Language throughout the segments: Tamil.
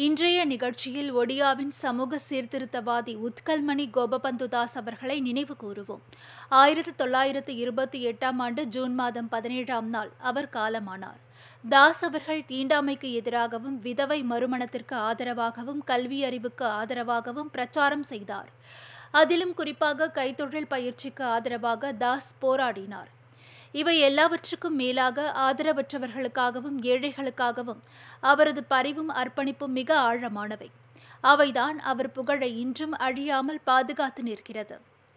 இன்றைய நிகழ்ச்சியில் ஒடியாவின் சமூக சீர்திருத்தவாதி உத்கல்மணி கோபபந்து தாஸ் அவர்களை நினைவு கூறுவோம் ஆயிரத்தி தொள்ளாயிரத்து இருபத்தி எட்டாம் ஆண்டு ஜூன் மாதம் பதினேழாம் நாள் அவர் காலமானார் தாஸ் அவர்கள் தீண்டாமைக்கு எதிராகவும் விதவை மறுமணத்திற்கு ஆதரவாகவும் கல்வி அறிவுக்கு ஆதரவாகவும் பிரச்சாரம் செய்தார் அதிலும் குறிப்பாக கைத்தொழில் பயிற்சிக்கு ஆதரவாக தாஸ் போராடினார் இவை எல்லாவற்றுக்கும் மேலாக ஆதரவற்றவர்களுக்காகவும் ஏழைகளுக்காகவும் அவரது பரிவும் அர்ப்பணிப்பும் மிக ஆழமானவை அவைதான் அவர் புகழை இன்றும் அழியாமல் பாதுகாத்து நிற்கிறது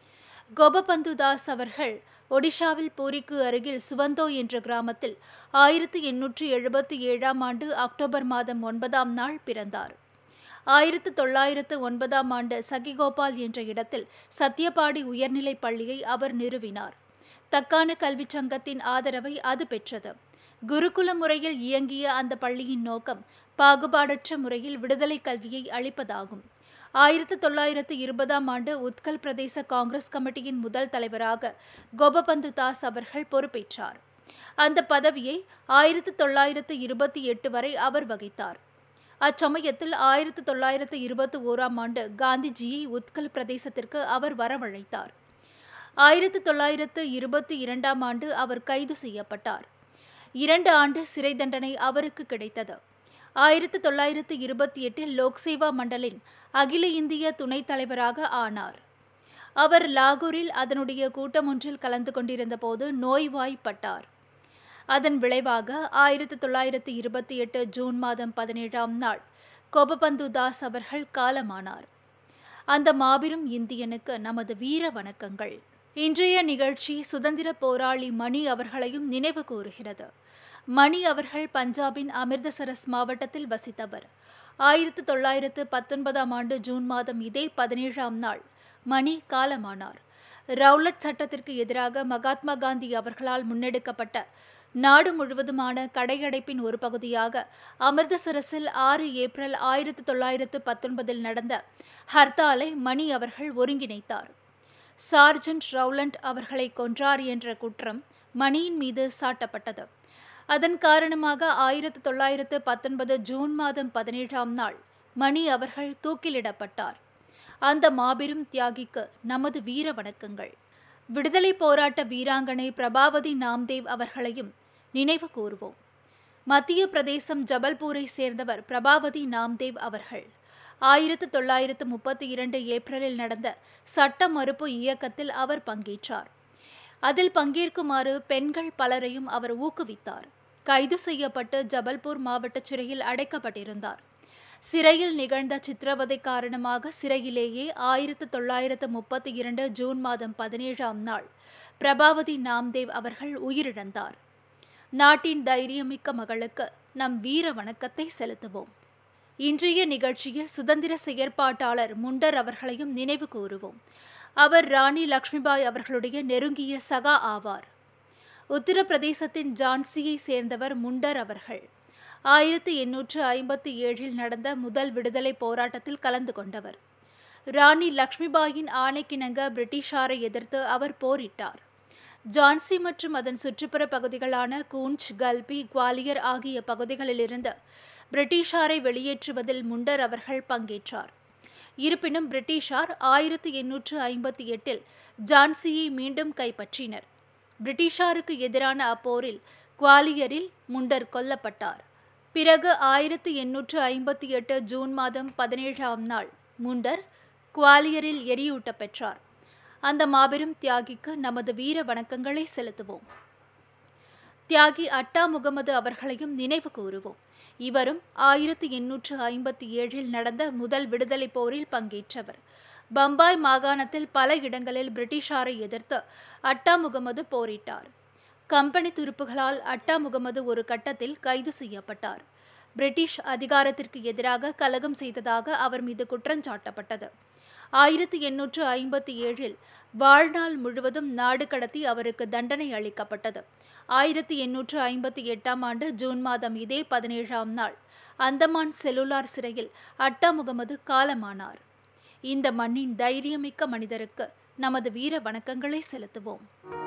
கோபபந்து தாஸ் அவர்கள் ஒடிஷாவில் பூரிக்கு அருகில் சுவந்தோ என்ற கிராமத்தில் ஆயிரத்தி எண்ணூற்றி எழுபத்தி ஏழாம் ஆண்டு அக்டோபர் மாதம் ஒன்பதாம் நாள் பிறந்தார் ஆயிரத்து தொள்ளாயிரத்து ஒன்பதாம் ஆண்டு சகிகோபால் என்ற இடத்தில் சத்யபாடி உயர்நிலைப் பள்ளியை அவர் நிறுவினார் தக்கான கல்விச் சங்கத்தின் ஆதரவை அது பெற்றது குருகுல முறையில் இயங்கிய அந்த பள்ளியின் நோக்கம் பாகுபாடற்ற முறையில் விடுதலை கல்வியை அளிப்பதாகும் ஆயிரத்து தொள்ளாயிரத்து இருபதாம் ஆண்டு உத்கல் பிரதேச காங்கிரஸ் கமிட்டியின் முதல் தலைவராக கோபபந்து தாஸ் அவர்கள் பொறுப்பேற்றார் அந்த பதவியை ஆயிரத்து தொள்ளாயிரத்து இருபத்தி எட்டு வரை அவர் வகித்தார் அச்சமயத்தில் ஆயிரத்து தொள்ளாயிரத்து இருபத்தி ஓராம் ஆண்டு காந்திஜியை உத்கல் பிரதேசத்திற்கு அவர் வரவழைத்தார் ஆயிரத்து தொள்ளாயிரத்து இருபத்தி இரண்டாம் ஆண்டு அவர் கைது செய்யப்பட்டார் இரண்டு ஆண்டு சிறை தண்டனை அவருக்கு கிடைத்தது ஆயிரத்து தொள்ளாயிரத்து இருபத்தி எட்டில் லோக்சேவா மண்டலின் அகில இந்திய துணைத் தலைவராக ஆனார் அவர் லாகூரில் அதனுடைய கூட்டம் ஒன்றில் கலந்து கொண்டிருந்த போது நோய்வாய்ப்பட்டார் அதன் விளைவாக ஆயிரத்து தொள்ளாயிரத்து இருபத்தி எட்டு ஜூன் மாதம் பதினேழாம் நாள் கோபபந்து தாஸ் அவர்கள் காலமானார் அந்த மாபெரும் இந்தியனுக்கு நமது வீர வணக்கங்கள் இன்றைய நிகழ்ச்சி சுதந்திர போராளி மணி அவர்களையும் நினைவு கூறுகிறது மணி அவர்கள் பஞ்சாபின் அமிர்தசரஸ் மாவட்டத்தில் வசித்தவர் ஆயிரத்து தொள்ளாயிரத்து பத்தொன்பதாம் ஆண்டு ஜூன் மாதம் இதே பதினேழாம் நாள் மணி காலமானார் ரவுலட் சட்டத்திற்கு எதிராக மகாத்மா காந்தி அவர்களால் முன்னெடுக்கப்பட்ட நாடு முழுவதுமான கடையடைப்பின் ஒரு பகுதியாக அமிர்தசரஸில் ஆறு ஏப்ரல் ஆயிரத்து தொள்ளாயிரத்து பத்தொன்பதில் நடந்த ஹர்த்தாலை மணி அவர்கள் ஒருங்கிணைத்தார் சார்ஜன்ட் ரவுலண்ட் அவர்களை கொன்றார் என்ற குற்றம் மணியின் மீது சாட்டப்பட்டது அதன் காரணமாக ஆயிரத்து தொள்ளாயிரத்து பத்தொன்பது ஜூன் மாதம் பதினேழாம் நாள் மணி அவர்கள் தூக்கிலிடப்பட்டார் அந்த மாபெரும் தியாகிக்கு நமது வீர வணக்கங்கள் விடுதலை போராட்ட வீராங்கனை பிரபாவதி நாம்தேவ் அவர்களையும் நினைவு கூறுவோம் மத்திய பிரதேசம் ஜபல்பூரை சேர்ந்தவர் பிரபாவதி நாம்தேவ் அவர்கள் ஆயிரத்து தொள்ளாயிரத்து முப்பத்தி இரண்டு ஏப்ரலில் நடந்த சட்ட மறுப்பு இயக்கத்தில் அவர் பங்கேற்றார் அதில் பங்கேற்குமாறு பெண்கள் பலரையும் அவர் ஊக்குவித்தார் கைது செய்யப்பட்டு ஜபல்பூர் மாவட்ட சிறையில் அடைக்கப்பட்டிருந்தார் சிறையில் நிகழ்ந்த சித்திரவதை காரணமாக சிறையிலேயே ஆயிரத்து தொள்ளாயிரத்து முப்பத்தி இரண்டு ஜூன் மாதம் பதினேழாம் நாள் பிரபாவதி நாம்தேவ் அவர்கள் உயிரிழந்தார் நாட்டின் தைரியமிக்க மகளுக்கு நம் வீர வணக்கத்தை செலுத்துவோம் இன்றைய நிகழ்ச்சியில் சுதந்திர செயற்பாட்டாளர் முண்டர் அவர்களையும் நினைவு கூறுவோம் அவர் ராணி லக்ஷ்மிபாய் அவர்களுடைய நெருங்கிய சகா ஆவார் உத்தரப்பிரதேசத்தின் ஜான்சியை சேர்ந்தவர் முண்டர் அவர்கள் ஆயிரத்தி எண்ணூற்று ஐம்பத்தி ஏழில் நடந்த முதல் விடுதலை போராட்டத்தில் கலந்து கொண்டவர் ராணி லக்ஷ்மிபாயின் ஆணைக்கிணங்க பிரிட்டிஷாரை எதிர்த்து அவர் போரிட்டார் ஜான்சி மற்றும் அதன் சுற்றுப்புற பகுதிகளான கூஞ்ச் கல்பி குவாலியர் ஆகிய பகுதிகளிலிருந்து பிரிட்டிஷாரை வெளியேற்றுவதில் முண்டர் அவர்கள் பங்கேற்றார் இருப்பினும் பிரிட்டிஷார் ஆயிரத்தி எண்ணூற்று ஐம்பத்தி எட்டில் ஜான்சியை மீண்டும் கைப்பற்றினர் பிரிட்டிஷாருக்கு எதிரான அப்போரில் குவாலியரில் முண்டர் கொல்லப்பட்டார் பிறகு ஆயிரத்தி எண்ணூற்று ஐம்பத்தி எட்டு ஜூன் மாதம் பதினேழாம் நாள் முண்டர் குவாலியரில் எரியூட்ட பெற்றார் அந்த மாபெரும் தியாகிக்கு நமது வீர வணக்கங்களை செலுத்துவோம் தியாகி அட்டா முகமது அவர்களையும் நினைவு கூறுவோம் இவரும் ஆயிரத்தி எண்ணூற்று ஐம்பத்தி ஏழில் நடந்த முதல் விடுதலை போரில் பங்கேற்றவர் பம்பாய் மாகாணத்தில் பல இடங்களில் பிரிட்டிஷாரை எதிர்த்து அட்டா முகமது போரிட்டார் கம்பெனி துருப்புகளால் அட்டா முகமது ஒரு கட்டத்தில் கைது செய்யப்பட்டார் பிரிட்டிஷ் அதிகாரத்திற்கு எதிராக கலகம் செய்ததாக அவர் மீது குற்றஞ்சாட்டப்பட்டது ஆயிரத்தி எண்ணூற்று ஐம்பத்தி ஏழில் வாழ்நாள் முழுவதும் நாடு கடத்தி அவருக்கு தண்டனை அளிக்கப்பட்டது ஆயிரத்தி எண்ணூற்று ஐம்பத்தி எட்டாம் ஆண்டு ஜூன் மாதம் இதே பதினேழாம் நாள் அந்தமான் செல்லுலார் சிறையில் அட்டா முகமது காலமானார் இந்த மண்ணின் தைரியமிக்க மனிதருக்கு நமது வீர வணக்கங்களை செலுத்துவோம்